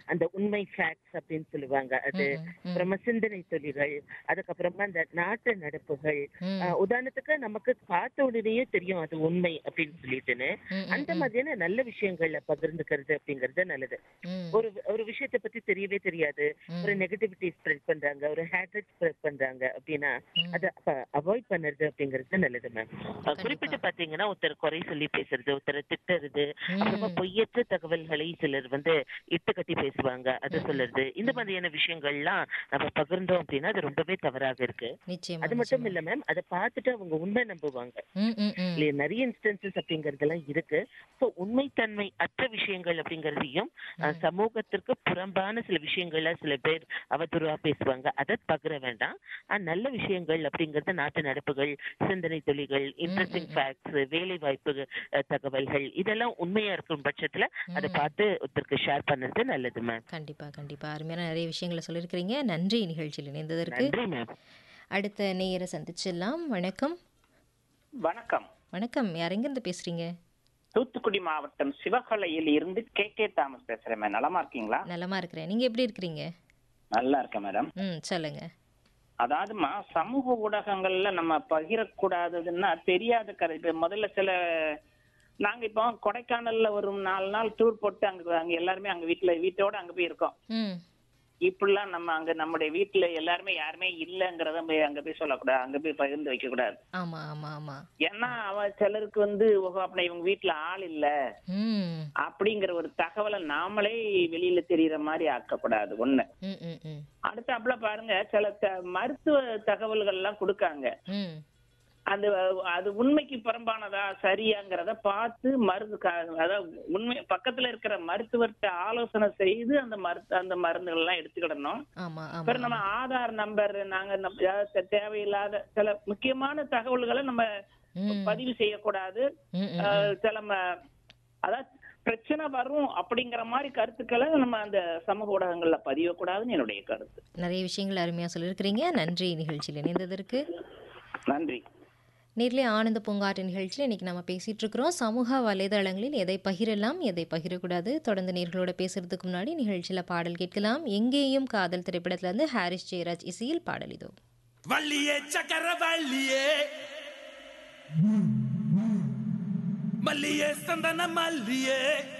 அந்த உண்மை ஃபேக்ட்ஸ் அப்படின்னு சொல்லுவாங்க அது ம், ம். அப்புறமா சிந்தனை தொழில்கள் அதுக்கப்புறமா இந்த நாட்டு நடப்புகள் ம். அஹ், உதாரணத்துக்கு நமக்கு பார்த்த உடனேயே தெரியும் அது உண்மை அப்படின்னு சொல்லிட்டுன்னு ம், ம், அந்த மாதிரியான நல்ல விஷயங்கள்ல பகிர்ந்துக்கிறது அப்படிங்கறது நல்லது ம். ஒரு ஒரு விஷயத்தை பத்தி தெரியவே தெரியாது ஒரு நெகட்டிவிட்டி ஸ்ப்ரெட் பண்றாங்க ஒரு ஹேட்ரட் ஸ்ப்ரெட் பண்றாங்க அப்படின்னா அதை அவாய்ட் பண்ணுறது அப்படிங்கிறது நல்லது மேம் குறிப்பிட்டு பாத்தீங்கன்னா ஒருத்தர் குறை சொல்லி பேசுறது ஒருத்தர் திட்டுறது அப்புறமா பொய்யற்ற தகவல்களை சிலர் வந்து இட்டு கட்டி பேசுவாங்க அதை சொல்லுறது இந்த மாதிரியான விஷயங்கள்லாம் நம்ம பகிர்ந்தோம் அப்படின்னா அது ரொம்பவே தவறாக இருக்கு நிச்சயமா அது மட்டும் இல்ல மேம் அதை பார்த்துட்டு அவங்க உண்மை நம்புவாங்க ம், ம், ம். இல்லையா நிறைய இன்ஸ்டன்சஸ் அப்படிங்கறதெல்லாம் இருக்கு ஸோ உண்மைத்தன்மை அற்ற விஷயங்கள் அப்படிங்கறதையும் அஹ், சமூகத்திற்கு புறம்பான சில விஷயங்கள்ல சில பேர் அவதூறா பேசுவாங்க அதை பகிர வேண்டாம் ஆனா, நல்ல விஷயங்கள் அப்படிங்கறது நாட்டு நடப்புகள் சிந்தனை தொழில்கள் இன்ட்ரெஸ்டிங் ஃபேக்ட்ஸ் வேலை வாய்ப்பு அஹ், தகவல்கள் இதெல்லாம் உண்மையா இருக்கும் பட்சத்துல அதை பார்த்து ஒருத்தருக்கு ஷேர் பண்ணுறது நல்லது மேம் கண்டிப்பா கண்டிப்பா அருமையான நிறைய விஷயங்களை சொல்லியிருக்கிறீங்க நன்றி நிகழ்ச்சியில் இணைந்ததற்கு நன்றி மேம் அடுத்த நேயரை சந்திச்சிடலாம் வணக்கம் வணக்கம் வணக்கம் யாரெங்கிருந்து பேசுறீங்க தூத்துக்குடி மாவட்டம் சிவகலையில் இருந்து கே கே தாமஸ் பேசுறேன் மேம் நலமா இருக்கீங்களா நலமா இருக்கிறேன் நீங்க எப்படி இருக்கிறீங்க நல்லா இருக்கேன் மேடம் ம் சொல்லுங்க அதாவதுமா சமூக ஊடகங்கள்ல நம்ம பகிரக்கூடாததுன்னா தெரியாத கதை இப்ப முதல்ல சில நாங்க இப்போ கொடைக்கானல்ல ஒரு நாலு நாள் டூர் போட்டு அங்க அங்க எல்லாருமே அங்க வீட்டுல வீட்டோட அங்க போய் இருக்கோம் ம் இப்படிலாம் நம்ம அங்க நம்முடைய வீட்டுல எல்லாருமே யாருமே இல்லைங்கிறத போய் அங்க போய் சொல்லக்கூடாது அங்க போய் பகிர்ந்து வைக்க கூடாது ஆமா ஆமா ஆமா ஏன்னா அவன் சிலருக்கு வந்து ஓஹோ அப்படின்னா இவங்க வீட்டுல ஆள் இல்ல ம் அப்படிங்கிற ஒரு தகவலை நாமளே வெளியில தெரியற மாதிரி ஆக்கக்கூடாது ஒண்ணு ம் ம் ம் அடுத்தாப்புல பாருங்க சில த- மருத்துவ தகவல்கள் எல்லாம் கொடுக்காங்க ம் அது அது உண்மைக்கு புறம்பானதா சரியாங்கிறத பார்த்து மருந்து க- அதாவது உண்மை பக்கத்துல இருக்கிற மருத்துவர்கிட்ட ஆலோசனை செய்து அந்த மருத்து அந்த மருந்துகள் எல்லாம் எடுத்துக்கிடணும் ஆமா அப்புறம் ஆமா நம்ம ஆதார் நம்பர் நாங்க நம்ம ஏதாவது தேவையில்லாத சில முக்கியமான தகவல்களை நம்ம ம் பதிவு செய்யக்கூடாது ம் ம் அஹ் சில ம- அதாவது பிரச்சனை வரும் அப்படிங்கிற மாதிரி கருத்துக்களை நம்ம அந்த சமூக ஊடகங்கள்ல பதியக்கூடாதுன்னு என்னுடைய கருத்து நிறைய விஷயங்கள் அருமையாக சொல்லியிருக்கிறீங்க நன்றி நிகழ்ச்சியில் இணைந்ததற்கு நன்றி நேர்லே ஆனந்த பூங்காற்று நிகழ்ச்சியில் இன்னைக்கு நம்ம பேசிட்டு இருக்கிறோம் சமூக வலைதளங்களில் எதை பகிரலாம் எதை பகிரக்கூடாது தொடர்ந்து நேர்களோட பேசுறதுக்கு முன்னாடி நிகழ்ச்சியில் பாடல் கேட்கலாம் எங்கேயும் காதல் திரைப்படத்துல இருந்து ஹாரிஸ் ஜெயராஜ் இசையில் பாடல் இதோ வள்ளியே சக்கர வள்ளியே மல்லியே சந்தன மல்லியே